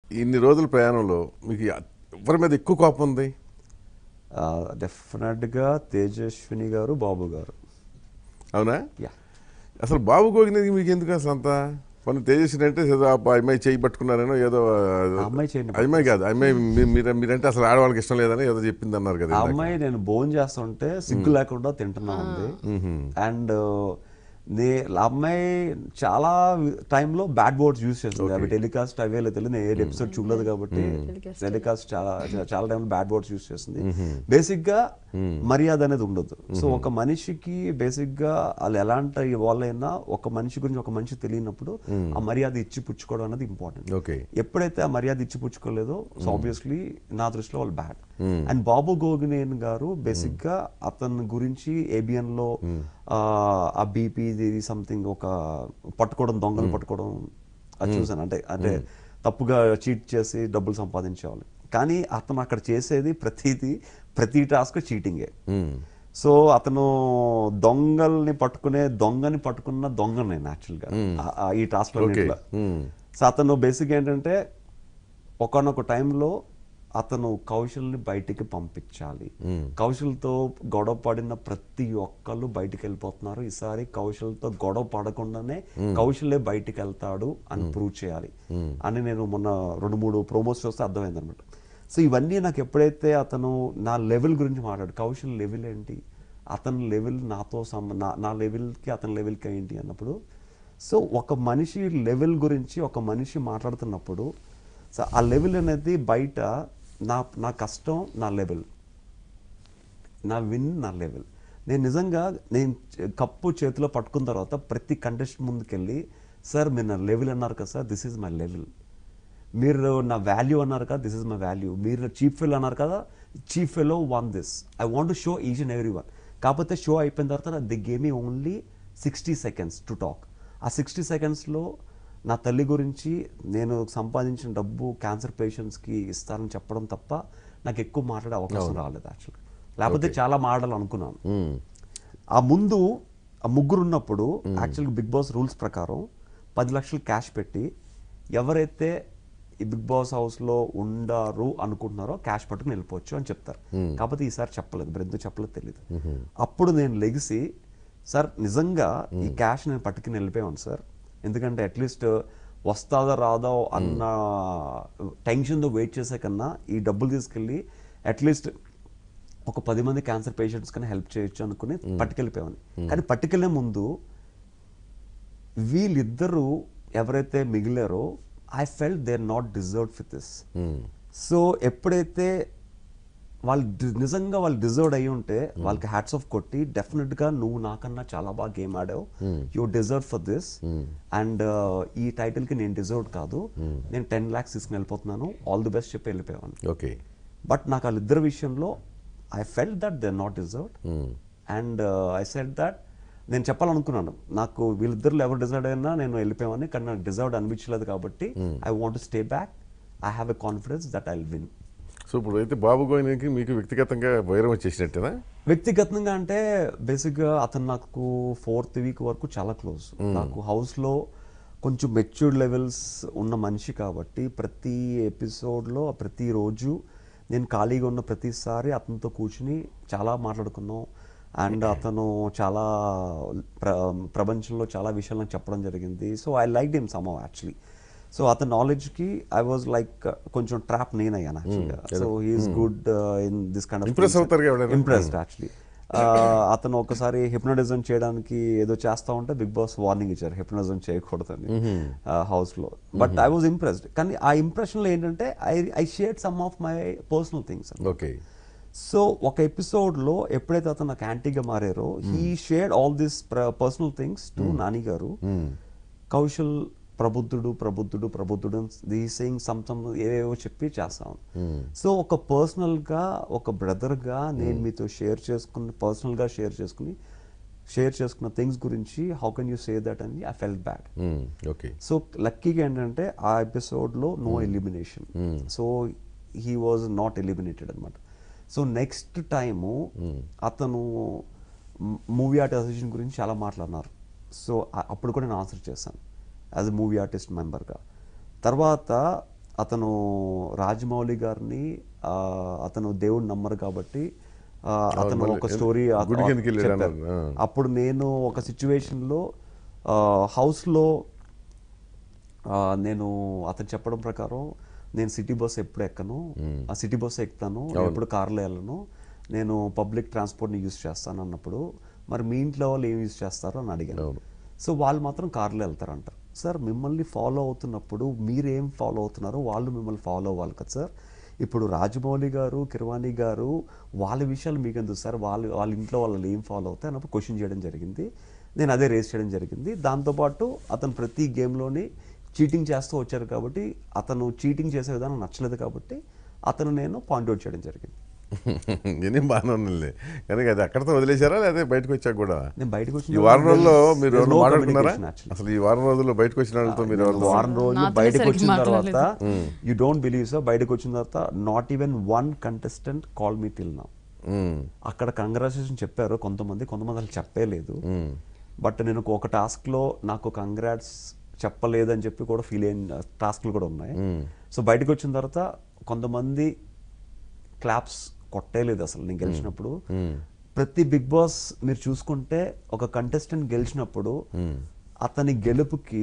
ఇన్ని రోజుల ప్రయాణంలో మీకు ఎవరి మీద ఎక్కువ కోపం ఉంది డెఫినెట్గా తేజస్విని గారు బాబు గారు అవునా యా అసలు బాబు గోగినది మీకు ఎందుకు అసలు అంత పని తేజస్విని అంటే ఏదో ఆ అమ్మాయి చేయి పట్టుకున్నారేనో ఏదో ఆ అమ్మాయి చేయని ఆ అమ్మాయి కాదు ఆ అమ్మాయి మీ- మీరు మీరంటే అసలు ఆడవాళ్ళకి ఇష్టం లేదని ఏదో చెప్పింది అన్నారు కదా ఆ ఇందాక. అమ్మాయి నేను భోజనం చేస్తుంటే సిగ్గు లేకుండా తింటున్నా ఉంది అండ్ నే ఆ అమ్మాయి చాలా టైంలో బ్యాడ్ బోర్డ్స్ యూస్ చేస్తుంది అవి టెలికాస్ట్ అవే తెలియదు నేను ఏ ఎపిసోడ్ చూడలేదు కాబట్టి టెలికాస్ట్ చాలా చాలా టైంలో బ్యాడ్ బోర్డ్స్ యూస్ చేస్తుంది బేసిక్ గా మర్యాద అనేది ఉండదు సో ఒక మనిషికి బేసిక్ గా వాళ్ళు ఎలాంటి వాళ్ళైనా ఒక మనిషి గురించి ఒక మనిషి తెలియనప్పుడు ఆ మర్యాద ఇచ్చి పుచ్చుకోవడం అనేది ఇంపార్టెంట్ ఓకే ఎప్పుడైతే ఆ మర్యాద ఇచ్చి పుచ్చుకోలేదో సో ఆబ్వియస్లీ నా దృష్టిలో వాళ్ళు బ్యాడ్ అండ్ బాబు గోగినేన్ గారు బేసిక్ గా అతని గురించి ఏబిఎన్ లో ఆ, ఆ బీపీ సంథింగ్ ఒక పట్టుకోవడం దొంగలు పట్టుకోవడం అది చూసాను అంటే అంటే తప్పుగా చీట్ చేసి డబ్బులు సంపాదించేవాళ్ళు కానీ అతను అక్కడ చేసేది ప్రతిదీ ప్రతి టాస్క్ చీటింగే సో అతను దొంగల్ని పట్టుకునే దొంగని పట్టుకున్న దొంగ నేను యాక్చువల్గా ఈ టాస్క్ Okay. సో అతను బేసిక్ ఏంటంటే ఒకనొక టైంలో అతను కౌశల్ని బయటికి పంపించాలి కౌశల్తో గొడవ పడిన ప్రతి ఒక్కళ్ళు బయటికి వెళ్ళిపోతున్నారు ఈసారి కౌశల్తో గొడవ పడకుండానే కౌశలే బయటికి వెళ్తాడు అని ప్రూవ్ చేయాలి అని నేను మొన్న రెండు మూడు ప్రోమోస్ చూస్తే అర్థమైంది అనమాట సో ఇవన్నీ నాకు ఎప్పుడైతే అతను నా లెవెల్ గురించి మాట్లాడు కౌశల్ లెవెల్ ఏంటి అతని లెవెల్ నాతో సమ నా నా లెవెల్కి అతని లెవెల్కి ఏంటి అన్నప్పుడు సో ఒక మనిషి లెవెల్ గురించి ఒక మనిషి మాట్లాడుతున్నప్పుడు సో ఆ లెవెల్ అనేది బయట నా నా కష్టం నా లెవెల్ నా విన్ నా లెవెల్ నేను నిజంగా నేను చే- కప్పు చేతిలో పట్టుకున్న తర్వాత ప్రతి కంటెస్ట్ ముందుకెళ్ళి సార్ మీరు నా లెవెల్ అన్నారు కదా sir this is my level మీరు నా వాల్యూ అన్నారు కదా దిస్ ఇస్ మై వాల్యూ మీరు చీఫ్ ఫెలో అన్నారు కదా chief fellow one this I want to show each and every one కాకపోతే షో అయిపోయిన తర్వాత ది గేమ్ మీ only sixty seconds to talk ఆ సిక్స్టీ సెకండ్స్లో నా తల్లి గురించి నేను సంపాదించిన డబ్బు క్యాన్సర్ పేషెంట్స్కి ఇస్తానని చెప్పడం తప్ప నాకు ఎక్కువ మాట్లాడే అవకాశం రాలేదు యాక్చువల్గా లేకపోతే చాలా మాట్లాడాలనుకున్నాను ఆ ముందు ఆ ముగ్గురు ఉన్నప్పుడు యాక్చువల్గా బిగ్ బాస్ రూల్స్ ప్రకారం పది లక్షలు క్యాష్ పెట్టి ఎవరైతే ఈ బిగ్ బాస్ హౌస్ లో ఉండారు అనుకుంటున్నారో క్యాష్ పట్టుకుని వెళ్ళిపోవచ్చు అని చెప్తారు కాకపోతే ఈసారి చెప్పలేదు మరి ఎందుకు చెప్పలేదు తెలియదు అప్పుడు నేను లెగిసి సార్ నిజంగా ఈ క్యాష్ నేను పట్టుకుని వెళ్ళిపోయాను సార్ ఎందుకంటే అట్లీస్ట్ వస్తాదా రాదా అన్న టెన్షన్తో వెయిట్ చేసే కన్నా ఈ డబ్బులు తీసుకెళ్ళి అట్లీస్ట్ ఒక పది మంది క్యాన్సర్ పేషెంట్స్ కన్నా హెల్ప్ చేయొచ్చు అనుకుని పట్టుకెళ్ళిపోయామని కానీ పట్టుకెళ్లే ముందు వీళ్ళిద్దరూ ఎవరైతే మిగిలారో I felt they not deserve for this so ఎప్పుడైతే వాళ్ళు డి- నిజంగా వాళ్ళు డిజర్వ్ అయి ఉంటే వాళ్ళకి హ్యాట్స్ ఆఫ్ కొట్టి డెఫినెట్ గా నువ్వు నాకన్నా చాలా బాగా గేమ్ ఆడావు you deserve for this and ఈ టైటిల్ కి నేను డిజర్వ్ కాదు నేను టెన్ లాక్స్ తీసుకుని వెళ్ళిపోతున్నాను ఆల్ ది బెస్ట్ చెప్పి వెళ్ళిపోయాను ఓకే బట్ నాకు వాళ్ళిద్దరి విషయంలో I felt that they not deserved and I said that నేను చెప్పాలనుకున్నాను నాకు వీళ్ళిద్దరు ఎవరు డిజర్వ్ అయినా నేను వెళ్ళిపోయామని కానీ నాకు డిజర్వ్డ్ అనిపించలేదు కాబట్టి I want stay back I have a confidence that I win so ఇప్పుడు అయితే బాబు గోయినకి మీకు వ్యక్తిగతంగా వైరం వచ్చేసినట్టేనా వ్యక్తిగతంగా అంటే బేసిక్గా అతను నాకు ఫోర్త్ వీక్ వరకు చాలా క్లోజ్ నాకు హౌస్లో కొంచెం మెచ్యూర్డ్ లెవెల్స్ ఉన్న మనిషి కాబట్టి ప్రతి ఎపిసోడ్లో ప్రతి రోజు నేను ఖాళీగా ఉన్న ప్రతిసారి అతనితో కూర్చుని చాలా మాట్లాడుకున్నాం అండ్ అతను చాలా ప్ర ప్రపంచంలో చాలా విషయాలు నాకు చెప్పడం జరిగింది so I like him some actually so అతని నాలెడ్జ్కి ఐ వాజ్ లైక్ కొంచెం ట్రాప్ నేనయ్యాను యాక్చువల్గా so he's good in this kind Impress అవుతారుగా ఎవరైనా? ఇంప్రెస్డ్ యాక్చువల్లీ అతను ఒకసారి హిప్నోటిజం చేయడానికి ఏదో చేస్తా ఉంటే బిగ్ బాస్ వార్నింగ్ ఇచ్చారు హిప్నోటిజం చేయకూడదని హౌస్ లో బట్ ఐ వాజ్ ఇంప్రెస్డ్ కానీ ఆ ఇంప్రెషన్ లో ఏంటంటే I I share some of my personal things okay so ఒక ఎపిసోడ్ లో ఎప్పుడైతే అతను నాకు యాంటీగా మారారో he shared all this personal things to Nani garu Kaushal ప్రబుద్ధుడు ప్రబుద్ధుడు ప్రబుద్ధుడు ది సెయింగ్ సమ్ సమ్ ఏవేవో చెప్పి చేస్తాం సో ఒక పర్సనల్ గా ఒక బ్రదర్ గా నేను మీతో షేర్ చేసుకుని పర్సనల్ గా షేర్ చేసుకుని షేర్ చేసుకున్న థింగ్స్ గురించి how can you say that అని I felt bad okay so లక్కీగా ఏంటంటే ఆ ఎపిసోడ్లో no elimination so he was not eliminated అనమాట సో నెక్స్ట్ టైము అతను మూవీ ఆర్ట్ అసోసియేషన్ గురించి చాలా మాట్లాడినారు సో అప్పుడు కూడా నేను ఆన్సర్ చేశాను యాజ్ ఎ మూవీ ఆర్టిస్ట్ మెంబర్గా తర్వాత అతను రాజమౌళి గారిని ఆ, అతను దేవుడు నమ్మరు కాబట్టి ఆ, అతను మళ్ళీ ఒక స్టోరీ గుడికి ఎందుకు వెళ్ళాడు అన్నారు. ఆ. అప్పుడు నేను ఒక సిచ్యువేషన్లో హౌస్లో నేను అతను చెప్పడం ప్రకారం నేను సిటీ బస్ ఎప్పుడు ఎక్కను ఆ సిటీ బస్ ఎక్కుతాను నేను ఎప్పుడు కార్లో వెళ్ళను నేను పబ్లిక్ ట్రాన్స్పోర్ట్ని యూస్ చేస్తాను అన్నప్పుడు మరి మీ ఇంట్లో వాళ్ళు ఏం యూస్ చేస్తారో అని అడిగాను అవును. సో వాళ్ళు మాత్రం కార్లో వెళ్తారంట సార్ మిమ్మల్ని ఫాలో అవుతున్నప్పుడు మీరేం ఫాలో అవుతున్నారో వాళ్ళు మిమ్మల్ని ఫాలో అవ్వాలి కదా సార్ ఇప్పుడు రాజమౌళి గారు కిరవాణి గారు వాళ్ళ విషయాలు మీకు ఎందుకు సార్ వాళ్ళు వాళ్ళ ఇంట్లో వాళ్ళు ఏం ఫాలో అవుతాయి అన్నప్పుడు క్వశ్చన్ చేయడం జరిగింది నేను అదే రేస్ చేయడం జరిగింది దాంతోపాటు అతను ప్రతి గేమ్లోని చీటింగ్ చేస్తూ వచ్చారు కాబట్టి అతను చీటింగ్ చేసే విధానం నచ్చలేదు కాబట్టి అతను నేను పాయింట్ అవుట్ చేయడం జరిగింది నేనేం బాగానే ఉన్నానులే కానీ అది అక్కడితో వదిలేశారా లేదా బయటకు వచ్చాక కూడా నేను బయటకు వచ్చిన ఈ వారం తర్వాత రోజుల్లో there's- మీరు there's ఎవరు no మాట్లాడుకున్నారా communication actually. అసలు ఈ వారం రోజుల్లో బయటకు వచ్చిన వాళ్ళతో మీరు నేను ఎవరితో వారం రోజులు నాతో బయటకు సరిగ్గా వచ్చిన తర్వాత మాట్లాడలేదు. యూ డోంట్ బిలీవ్ సార్ బయటకు వచ్చిన తర్వాత not even one contestant call me till నా మ్మ్. అక్కడ కంగ్రాచులేషన్ చెప్పారు కొంతమంది కొంతమంది అసలు చెప్పలేదు మ్మ్. బట్ నేను ఒక టాస్క్లో నాకు కంగ్రాట్స్ చెప్పలేదని చెప్పి కూడా ఫీల్ అయిన టాస్క్లు కూడా ఉన్నాయి సో బయటకు వచ్చిన తర్వాత కొంతమంది క్లాప్స్ కొట్టేలేదు అసలు నేను గెలిచినప్పుడు ప్రతి బిగ్ బాస్ మీరు చూసుకుంటే ఒక కంటెస్టెంట్ గెలిచినప్పుడు అతని గెలుపుకి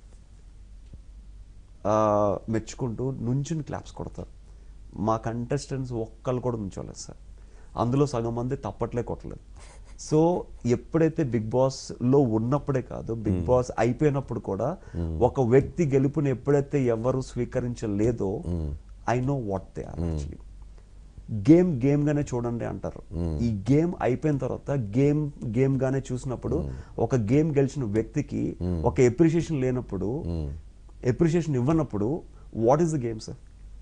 ఆ, మెచ్చుకుంటూ నుంచుని క్లాప్స్ కొడతారు మా కంటెస్టెంట్స్ ఒక్కళ్ళు కూడా నుంచోలేదు సార్ అందులో సగం మంది తప్పట్లే కొట్టలేదు సో ఎప్పుడైతే బిగ్ బాస్ లో ఉన్నప్పుడే కాదు బిగ్ బాస్ అయిపోయినప్పుడు కూడా ఒక వ్యక్తి గెలుపుని ఎప్పుడైతే ఎవరు స్వీకరించలేదో I know what they are actually game game గానే చూడండి అంటారు ఈ గేమ్ అయిపోయిన తర్వాత గేమ్ గేమ్ గానే చూసినప్పుడు ఒక గేమ్ గెలిచిన వ్యక్తికి ఒక ఎప్రిషియేషన్ లేనప్పుడు ఎప్రిషియేషన్ ఇవ్వనప్పుడు what is the game sir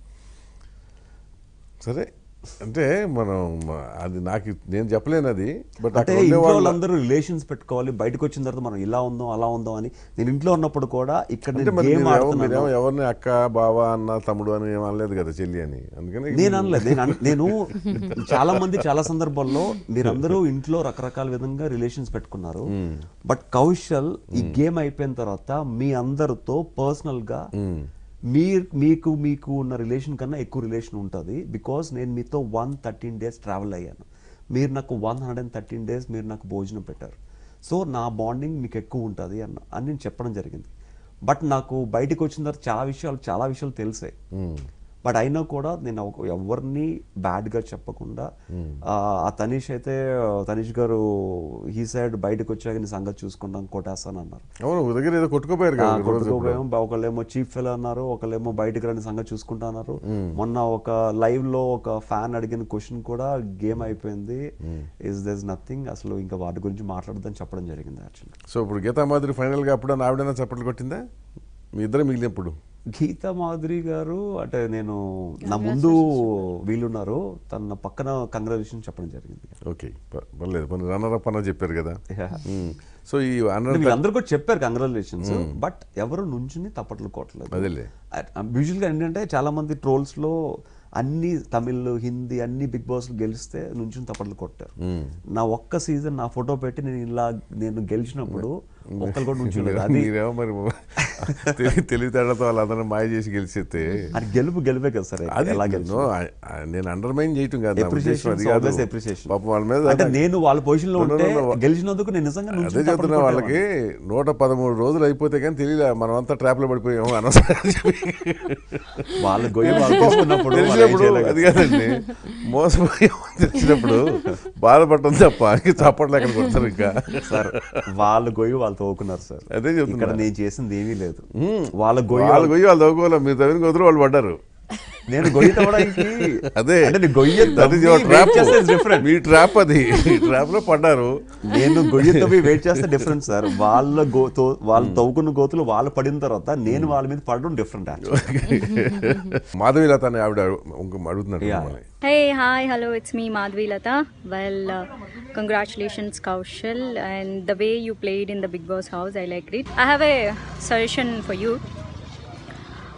సరే అంటే మనం మ- అది నాకు నేను చెప్పలేను అది బట్ అంటే అక్కడ ఉండే ఇంట్లో వాళ్ళ వాళ్ళందరూ రిలేషన్స్ పెట్టుకోవాలి బయటకు వచ్చిన తర్వాత మనం ఇలా ఉందాం అలా ఉందాం అని నేను ఇంట్లో ఉన్నప్పుడు కూడా ఇక్కడ అంటే నేను మరి గేమ్ మీరేమో ఆడుతున్నాను మీరేమో ఎవరిని అక్క బావ అన్న తమ్ముడు అని ఏం అనలేదు కదా చెల్లి అని అందుకని నేను అనలేదు నేను అన్- నేను చాలా మంది చాలా సందర్భాల్లో మీరందరూ ఇంట్లో రకరకాల విధంగా రిలేషన్స్ పెట్టుకున్నారు బట్ కౌశల్ ఈ గేమ్ అయిపోయిన తర్వాత మీ అందరితో పర్సనల్ గా మీ మీకు మీకు ఉన్న రిలేషన్ కన్నా ఎక్కువ రిలేషన్ ఉంటుంది బికాస్ నేను మీతో వన్ థర్టీన్ డేస్ ట్రావెల్ అయ్యాను మీరు నాకు one hundred and thirteen days మీరు నాకు భోజనం పెట్టారు సో నా బాండింగ్ మీకు ఎక్కువ ఉంటుంది అన్న అని నేను చెప్పడం జరిగింది బట్ నాకు బయటకు వచ్చిన తర్వాత చాలా విషయాలు చాలా విషయాలు తెలిసాయి బట్ అయినా కూడా నేను ఒక- ఎవరిని బ్యాడ్ గా చెప్పకుండా ఆ, ఆ తనీష్ అయితే తనీష్ గారు ఈ సైడ్ బయటకు వచ్చాక నీ సంగతి చూసుకుంటాం కొట్టేస్తాను అన్నారు అవును ఒక దగ్గర ఏదో కొట్టుకుపోయారు ఆ, కదా ఒక రోజు ఇప్పుడు. కొట్టుకోపోయాం ఒకళ్ళేమో చీఫ్ ఫెల్ అన్నారు ఒకళ్ళేమో బయటకు రాని సంగతి చూసుకుంటా అన్నారు మొన్న ఒక లైవ్ లో ఒక ఫ్యాన్ అడిగిన క్వశ్చన్ కూడా గేమ్ అయిపోయింది ఇస్ దస్ నథింగ్ అసలు ఇంకా వాటి గురించి మాట్లాడదని చెప్పడం జరిగింది యాక్చువల్లీ సో ఇప్పుడు గీతా మాదిరి ఫైనల్ గా అప్పుడు ఆవిడైనా చప్పట్లు కొట్టిందా మీ ఇద్దరు మిగిలినప్పుడు గీతా మాధురి గారు అంటే నేను నా ముందు వీళ్ళున్నారు తన నా పక్కన కంగ్రాచులేషన్ చెప్పడం జరిగింది ఓకే ప- పర్లేదు మన రన్నర్ అప్ అన్న చెప్పారు కదా Yeah. మ్మ్. సో ఈ అంటే హండ్రెడ్ వీళ్ళందరూ కూడా చెప్పారు కంగ్రాచులేషన్స్ బట్ ఎవరు నుంచుని తప్పట్లు కొట్టలేదు అదేలే. యూజువల్ గా ఏంటంటే చాలా మంది ట్రోల్స్ లో అన్ని తమిళ్ హిందీ అన్ని బిగ్ బాస్ గెలిస్తే నుంచుని తప్పట్లు కొట్టారు నా ఒక్క సీజన్ నా ఫోటో పెట్టి నేను ఇలా నేను గెలిచినప్పుడు ఒక్కరు కూడా నుంచోలేదు అది మీరేమో మరి తెలి- తెలివితేటతో వాళ్ళందరూ మాయ చేసి గెలిచేస్తే అది గెలుపు గెలిపే కదా సార్ అది ఎలా గెలిచి no, I- I- నేను అండర్మైన్ చేయటం కాదు నా ఉద్దేశం Appreciation, అది కాదు always appreciation. పాపం వాళ్ళ మీద అంటే నేను వాళ్ళ పొజిషన్ లో No, no, ఉంటే no, no. గెలిచినందుకు నేను నిజంగా అదే నుంచుని చెప్తున్నా తప్పట్లు వాళ్ళకి కొట్టేవాడిని. నూట పదమూడు రోజులు అయిపోతే కానీ తెలియలే మనం అంతా ట్రాప్ లో పడిపోయాము అనవసరం వాళ్ళ గొయ్యి వాళ్ళు తీసుకున్నప్పుడు వాళ్ళు ఏం తెలిసినప్పుడు చేయలేక- అది కాదండి మోసపోయామని తెలిసినప్పుడు బాధపడటం తప్ప ఇంక చప్పట్లు ఎక్కడ కొడతారు ఇంకా సార్ వాళ్ళ గొయ్యి వాళ్ళు తవ్వుకున్నారు సార్ అదే చెప్తున్నా. ఇక్కడ నేను చేసింది ఏమీ లేదు వాళ్ళ గొయ్యి వాళ్ళు గొయ్యి వాళ్ళు తవ్వుకోవాలి మీరు తవ్విన గొద్దులు వాళ్ళు పడ్డారు నేను గొయ్యి తవ్వడానికి అదే అంటే నేను గొయ్యి That is తవ్వి your wait trap. చేస్తే it's different. మీ ట్రాప్ అది ఈ ట్రాప్ లో పడ్డారు నేను గొయ్యి తవ్వి వెయిట్ చేస్తే డిఫరెంట్ సార్ వాళ్ళ గో తో- వాళ్ళు తవ్వుకున్న గోతులు వాళ్ళు పడిన తర్వాత నేను వాళ్ళ మీద పడడం డిఫరెంట్ మాధవి లత అని ఆవిడ ఇంక అడుగుతున్నాడు Yeah. మిమ్మల్ని. Hey, hi, hello, it's me Madhvi Lata. Well, uh, congratulations, Kaushal, and the way you played in the Big Boss house, I liked it. I have a suggestion for you.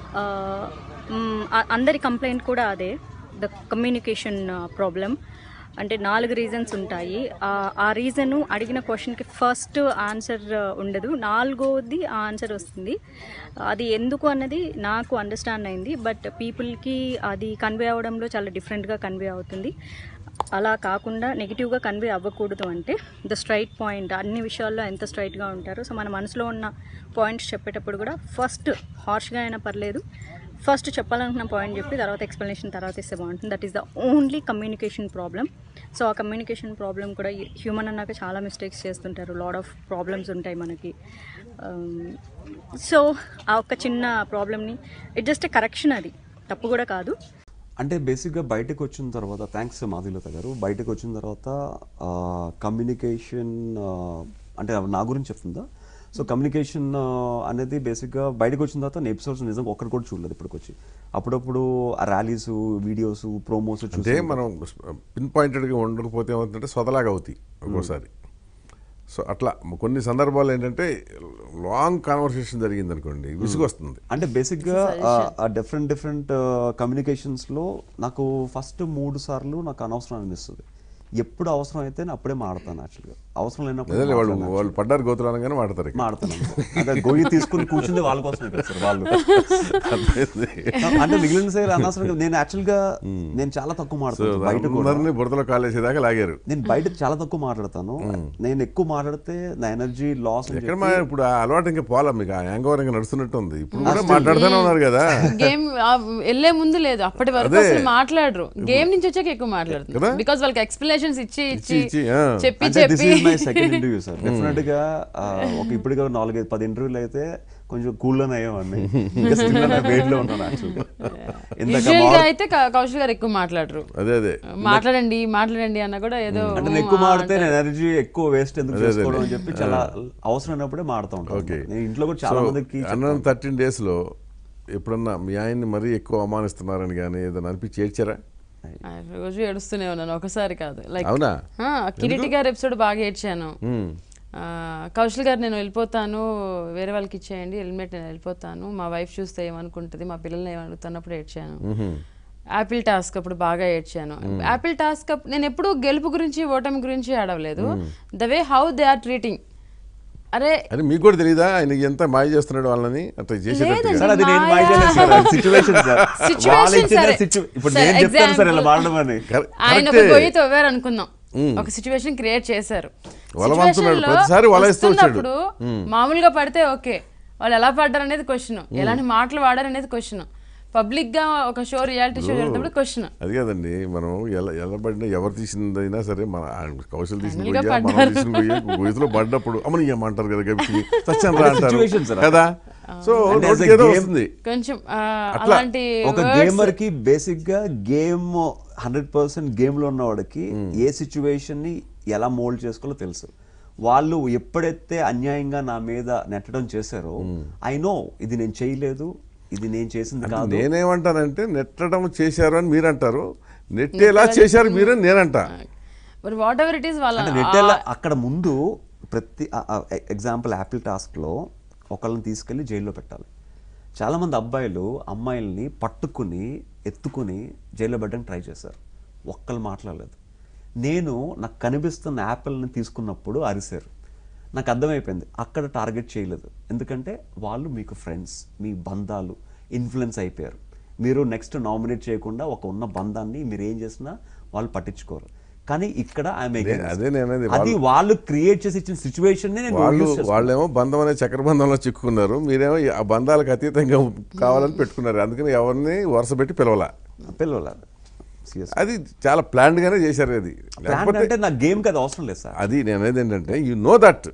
Uh, mm, ఆ- అందరి complaint కూడా అదే the communication problem అంటే నాలుగు reasons ఉంటాయి ఆ- ఆ reason అడిగిన క్వశ్చన్కి ఫస్ట్ ఆన్సర్ ఉండదు నాలుగోది ఆ ఆన్సర్ వస్తుంది అది ఎందుకు అన్నది నాకు అండర్స్టాండ్ అయింది బట్ పీపుల్కి అది కన్వే అవ్వడంలో చాలా డిఫరెంట్గా కన్వే అవుతుంది అలా కాకుండా నెగిటివ్గా కన్వే అవ్వకూడదు అంటే ద స్ట్రైట్ పాయింట్ అన్ని విషయాల్లో ఎంత స్ట్రైట్గా ఉంటారో సో మన మనసులో ఉన్న పాయింట్స్ చెప్పేటప్పుడు కూడా ఫస్ట్ హార్ష్గా అయినా పర్లేదు ఫస్ట్ చెప్పాలనుకున్న పాయింట్ చెప్పి తర్వాత ఎక్స్ప్లెనేషన్ తర్వాత ఇస్తే బాగుంటుంది that is the only communication problem so ఆ కమ్యూనికేషన్ ప్రాబ్లం కూడా హ్యూమన్ అన్నాక చాలా మిస్టేక్స్ చేస్తుంటారు లాడ్ ఆఫ్ ప్రాబ్లమ్స్ ఉంటాయి మనకి సో ఆ ఒక్క చిన్న ప్రాబ్లమ్ని ఇట్ జస్ట్ కరెక్షన్ అది తప్పు కూడా కాదు అంటే బేసిక్గా బయటకు వచ్చిన తర్వాత థ్యాంక్స్ మాధులత గారు బయటకు వచ్చిన తర్వాత కమ్యూనికేషన్ అంటే నా గురించి చెప్తుందా సో కమ్యూనికేషన్ అనేది బేసిక్గా బయటకు వచ్చిన తర్వాత నేను ఎపిసోడ్స్ నిజంగా ఒక్కటి కూడా చూడలేదు ఇప్పటికొచ్చి అప్పుడప్పుడు ఆ ర్యాలీస్ వీడియోస్ ప్రోమోస్ అంటే చూసి మనం పిన్ పాయింటెడ్గా ఉండకపోతే ఏమవుతుందంటే సొదలాగా అవుతాయి ఒక్కోసారి సో అట్లా కొన్ని సందర్భాలు ఏంటంటే లాంగ్ కాన్వర్సేషన్ జరిగింది అనుకోండి విసుగొస్తుంది అంటే బేసిక్గా డిఫరెంట్ డిఫరెంట్ కమ్యూనికేషన్స్లో నాకు ఫస్ట్ మూడు సార్లు నాకు అనవసరం అనిపిస్తుంది ఎప్పుడు అవసరం అయితే నేను అప్పుడే మాడతాను యాక్చువల్గా అవసరం లేనప్పుడు అదే వాళ్ళు మాట్లాడను. వాళ్ళు పడ్డారు గోతులు అనగానే వాడతారు ఇక. మాడతాను అదే గొయ్యి తీసుకుని కూర్చుంది వాళ్ళ కోసమే కదా సార్ వాళ్ళు అర్థమైంది. అంటే మిగిలిన సైడ్ అనవసరంగా నేను యాక్చువల్ గా నేను చాలా తక్కువ సో మాట్లాడతాను బయట కూడా అందరినీ బురదలో కాలేసేదాకా లాగారు నేను బయట చాలా తక్కువ మాట్లాడతాను నేను ఎక్కువ మాట్లాడితే నా ఎనర్జీ లాస్ అని ఎక్కడ మా ఇప్పుడు ఆ అలవాటు ఇంకా పోలా మీకు ఆ యాంగ్ ఓవర్ ఇంకా నడుస్తున్నట్టు ఉంది ఇప్పుడు కూడా మాట్లాడుతూనే ఉన్నారు కదా గేమ్ వెళ్లే ముందు లేదు అప్పటి వరకు అదే. అసలు మాట్లాడరు గేమ్ నుంచి వచ్చాక ఎక్కువ కదా? మాట్లాడుతున్నారు బికాస్ వాళ్ళకి ఎక్స్ప్లెనేషన్స్ ఇచ్చి ఇచ్చి ఇచ్చి, ఆ. చెప్పి అంటే దిస్ చెప్పి is my second interview sir definite గా ఆ, ఒక ఇప్పటిగా నాలుగైదు పది ఇంటర్వ్యూలు అయితే కొంచెం కూల్ లోనే అయ్యేవాడిని ఇంకా still నా weight లో ఉన్నాను యాక్చువల్గా ఇందాక యూజువల్ గా మామూలు- అయితే క- కౌశల్ గారు ఎక్కువ మాట్లాడరు అదే అదే మాట్లాడండి మాట్లాడండి అన్న కూడా ఏదో అంటే నేను ఎక్కువ మాడితే నేను ఎనర్జీ ఎక్కువ వేస్ట్ ఎందుకు చేసుకోవడం అని చెప్పి చాలా అవసరమైనప్పుడే మాడుతూ ఉంటాను ఓకే నేను ఇంట్లో కూడా చాలా మందికి అన్న థర్టీన్ డేస్ లో ఎప్పుడన్నా మీ ఆయన్ని మరీ ఎక్కువ అవమానిస్తున్నారని కానీ ఏదైనా అనిపించి ఏడ్చారా ఆ, రోజు ఏడుస్తూనే ఉన్నాను ఒకసారి కాదు లైక్ అవునా కిరీటి గారి ఎపిసోడ్ బాగా ఏడ్చాను మ్మ్. ఆ, కౌశల్ గారు నేను వెళ్ళిపోతాను వేరే వాళ్ళకి ఇచ్చేయండి హెల్మెట్ నేను వెళ్ళిపోతాను మా వైఫ్ చూస్తే ఏమనుకుంటుంది మా పిల్లల్ని ఏమనుకుతున్నప్పుడు ఏడ్చాను యాపిల్ టాస్క్ అప్పుడు బాగా ఏడ్చాను యాపిల్ టాస్క్ అప్ నేను ఎప్పుడు గెలుపు గురించి ఓటమి గురించి ఆడవలేదు the way how they are treating అరే అని మీకు కూడా తెలియదా ఆయన ఎంత మాయ చేస్తున్నాడు వాళ్ళని అట్లా చేసేటట్టుగా సార్ అది నేను మాయా. మాయ చేయలేదు సార్ సిచ్యువేషన్ సార్ Situation వాళ్ళు ఇచ్చిన సరే. situ- ఇప్పుడు సరే, నేను చెప్తాను సార్ ఇలా example. మారడం అని కరె- ఆయన ఒక కరెక్టే. గొయ్యి తవ్వారు అనుకుందాం ఒక సిచ్యువేషన్ క్రియేట్ చేశారు వలవంతున్నాడు. Situation లో ప్రతిసారి వలేస్తూ వచ్చాడు. వస్తున్నప్పుడు మామూలుగా పడితే ఓకే వాళ్ళు ఎలా పడ్డారు అనేది క్వశ్చన్ ఎలాంటి మాటలు వాడారు అనేది క్వశ్చన్ పబ్లిక్ గా ఒక షో రియాలిటీ షో జరుగుతున్నప్పుడు క్వశ్చన్ అది కదండి మనం ఎలా ఎలా పడినా ఎవరు తీసిందైనా సరే మన ఆ కౌశల్ తీసిన Final గా గొయ్య మనం పడ్డారు. తీసిన గొయ్య గొయ్యలో పడ్డప్పుడు అమని ఏమంటారు కదా గబికి సత్యం రా అంటారు Situation, sir. కదా సో అంటే as a నోటికి ఏదో game- వస్తుంది కొంచెం ఆ, అట్లా అలాంటి ఒక words- గేమర్ కి బేసిక్ గా గేమ్ హండ్రెడ్ పర్సెంట్ గేమ్ లో ఉన్నవాడికి ఏ సిచ్యువేషన్ ని ఎలా మోల్డ్ చేసుకోవాలో తెలుసు వాళ్ళు ఎప్పుడైతే అన్యాయంగా నా మీద నెట్టడం చేశారో ఐ నో ఇది నేను చేయలేదు ఇది నేను చేసింది కాదు నేనేమంటానంటే నెట్టడం చేశారు అని మీరు అంటారు నెట్టేలా చేశారు మీరని నేనంట but whatever it is వాళ్ళ అంటే నెట్టేలా అక్కడ ముందు ప్రతి ఎగ్జాంపుల్ యాపిల్ టాస్క్లో ఒకళ్ళని తీసుకెళ్లి జైల్లో పెట్టాలి చాలామంది అబ్బాయిలు అమ్మాయిల్ని పట్టుకుని ఎత్తుకుని జైల్లో పెట్టడానికి ట్రై చేశారు ఒక్కళ్ళు మాట్లాడలేదు నేను నాకు కనిపిస్తున్న యాపిల్ని తీసుకున్నప్పుడు అరిశారు నాకు అర్థమైపోయింది అక్కడ టార్గెట్ చేయలేదు ఎందుకంటే వాళ్ళు మీకు ఫ్రెండ్స్ మీ బంధాలు ఇన్ఫ్లుయెన్స్ అయిపోయారు మీరు నెక్స్ట్ నామినేట్ చేయకుండా ఒక ఉన్న బంధాన్ని మీరు ఏం చేసినా వాళ్ళు పట్టించుకోరు కానీ ఇక్కడ ఆమె అదే- అదే నేను అనేది. అది వాళ్ళు క్రియేట్ చేసి ఇచ్చిన సిచ్యువేషన్ నేను వాళ్ళు use చేసుకున్నాను. వాళ్ళేమో బంధం అనే చక్రబంధంలో చిక్కుకున్నారు మీరేమో ఆ బంధాలకు అతీతంగా కావాలని పెట్టుకున్నారు అందుకని ఎవరిని వరుస పెట్టి పిలవాల పిల్లలు Serious. అది చాలా ప్లాన్డ్ గానే చేశారు అది Planned లేకపోతే అంటే నా గేమ్ కి అది అవసరం లేదు సార్ అది నేను అనేది ఏంటంటే you know that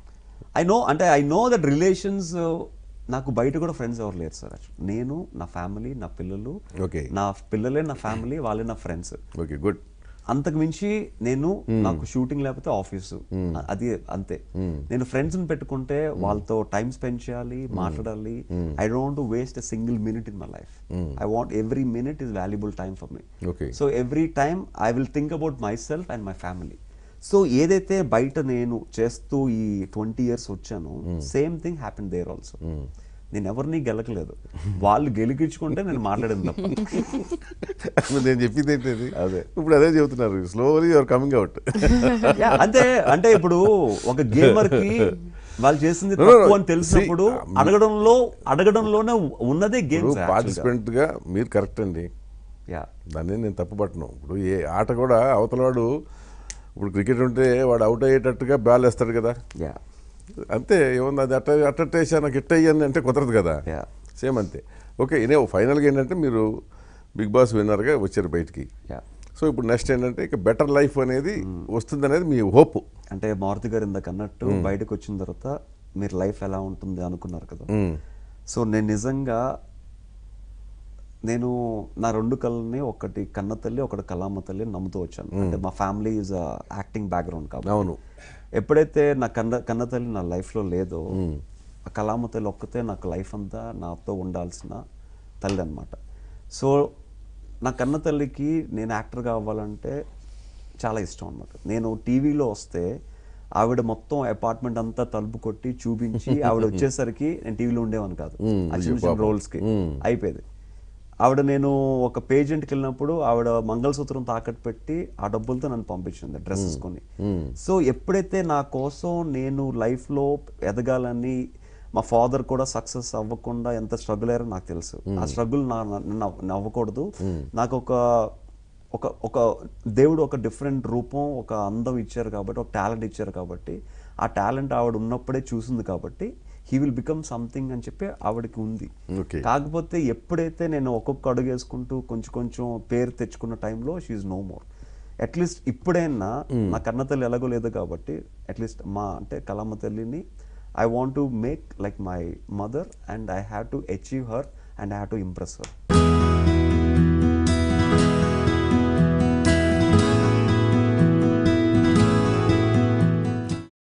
I know అంటే ఐ నో దట్ రిలేషన్స్ నాకు బయట కూడా ఫ్రెండ్స్ ఎవరు లేరు సార్ నేను నా ఫ్యామిలీ నా పిల్లలు Okay. నా పిల్లలే నా ఫ్యామిలీ వాళ్ళే నా ఫ్రెండ్స్ ఓకే గుడ్ అంతకు మించి నేను నాకు షూటింగ్ లేకపోతే ఆఫీసు అది అంతే నేను ఫ్రెండ్స్ పెట్టుకుంటే వాళ్ళతో టైం స్పెండ్ చేయాలి మాట్లాడాలి I don't waste a single minute in my life I want every minute is valuable time for me Okay. So every time I will think about myself and my family so ఏదైతే బయట నేను చేస్తూ ఈ twenty years వచ్చానో same thing happen there also నేను ఎవరిని గెలకలేదు వాళ్ళు గెలికించుకుంటే నేను మాట్లాడింది తప్ప మరి నేను చెప్పింది ఏంటది అదే. ఇప్పుడు అదే చెబుతున్నారు slowly your coming out Yeah, అంతే అంటే ఇప్పుడు ఒక గేమర్ కి వాళ్ళు చేసింది No, no, no. తప్పు అని తెలిసినప్పుడు See, um, అడగడంలో అడగడంలోనే ఉన్నదే గేమ్స్ పార్టిసిపెంట్ గా మీరు కరెక్ట్ అండి యా దాన్ని నేను తప్పుపట్టను ఇప్పుడు ఏ ఆట కూడా అవతలవాడు ఇప్పుడు క్రికెట్ ఉంటే వాడు అవుట్ అయ్యేటట్టుగా బాల్ వేస్తాడు కదా యా అంతే ఏముంది అది అట్ట అట్టేసా నాకు ఇట్ట అయ్యాను అంటే కుదరదు కదా Yeah. సేమ్ అంతే ఓకే ఇనే ఫైనల్గా ఏంటంటే మీరు బిగ్ బాస్ విన్నర్గా వచ్చారు బయటికి యా సో ఇప్పుడు నెక్స్ట్ ఏంటంటే ఇక బెటర్ లైఫ్ అనేది వస్తుంది అనేది మీ హోప్ అంటే మారుతి గారు ఇందాక అన్నట్టు బయటకు వచ్చిన తర్వాత మీరు లైఫ్ ఎలా ఉంటుంది అనుకున్నారు కదా సో నేను నిజంగా నేను నా రెండు కళ్ళని ఒకటి కన్న తల్లి ఒకటి కలామ తల్లి నమ్ముతూ వచ్చాను అంటే మా ఫ్యామిలీ ఈజ్ యాక్టింగ్ బ్యాక్గ్రౌండ్ కాబట్టి అవును. ఎప్పుడైతే నా కన్న కన్న తల్లి నా లైఫ్లో లేదో ఆ కలామ తల్లి ఒక్కతే నాకు లైఫ్ అంతా నాతో ఉండాల్సిన తల్లి అనమాట సో నా కన్న తల్లికి నేను యాక్టర్ కావాలంటే చాలా ఇష్టం అనమాట నేను టీవీలో వస్తే ఆవిడ మొత్తం అపార్ట్మెంట్ అంతా తలుపు కొట్టి చూపించి ఆవిడ వచ్చేసరికి నేను టీవీలో ఉండేవాను కాదు ఆ చిన్న చిన్న రోల్స్కి అయిపోయేది ఆవిడ నేను ఒక పేజెంట్కి వెళ్ళినప్పుడు ఆవిడ మంగళసూత్రం తాకట్టు పెట్టి ఆ డబ్బులతో నన్ను పంపించింది డ్రెస్సెస్ కొని సో ఎప్పుడైతే నా కోసం నేను లైఫ్లో ఎదగాలని మా ఫాదర్ కూడా సక్సెస్ అవ్వకుండా ఎంత స్ట్రగుల్ అయ్యారో నాకు తెలుసు ఆ స్ట్రగుల్ నా నా- నా అవ్వకూడదు నాకు ఒక ఒక ఒక దేవుడు ఒక డిఫరెంట్ రూపం ఒక అందం ఇచ్చారు కాబట్టి ఒక టాలెంట్ ఇచ్చారు కాబట్టి ఆ టాలెంట్ ఆవిడ ఉన్నప్పుడే చూసింది కాబట్టి హీ విల్ బికమ్ సంథింగ్ అని చెప్పి ఆవిడకి ఉంది Okay. కాకపోతే ఎప్పుడైతే నేను ఒక్కొక్క అడుగు వేసుకుంటూ కొంచెం కొంచెం పేరు తెచ్చుకున్న టైంలో షీఈ్ నో మోర్ అట్లీస్ట్ ఇప్పుడైనా నా కన్న తల్లి ఎలాగో లేదు కాబట్టి అట్లీస్ట్ మా అంటే కలమ్మ తల్లిని I want to make like my mother and I have to achieve her and I have to impress her